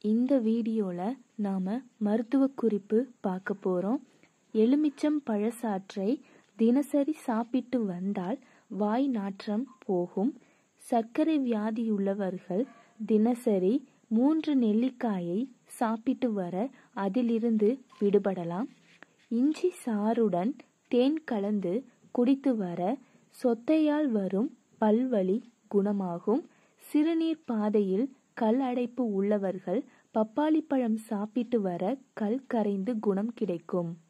இந்த வீடியோவில் நாம் மருத்துவ குறிப்பு பார்க்க போகிறோம் எலுமிச்சம் பழச்சாற்றை தினசரி சாப்பிட்டு வந்தால் வாய் நாற்றம் போகும் சர்க்கரை வியாதி உள்ளவர்கள் தினசரி மூன்று நெல்லிக்காயை சாப்பிட்டு வர அதிலிருந்து விடுபடலாம் இஞ்சி சாறுடன் தேன் கலந்து குடித்து வர சொத்தையால் வரும் பல்வலி குணமாகும் சிறுநீர் பாதையில் கல் அடைப்பு உள்ளவர்கள் பப்பாளி பழம் சாப்பிட்டு வர கல் கரைந்து குணம் கிடைக்கும்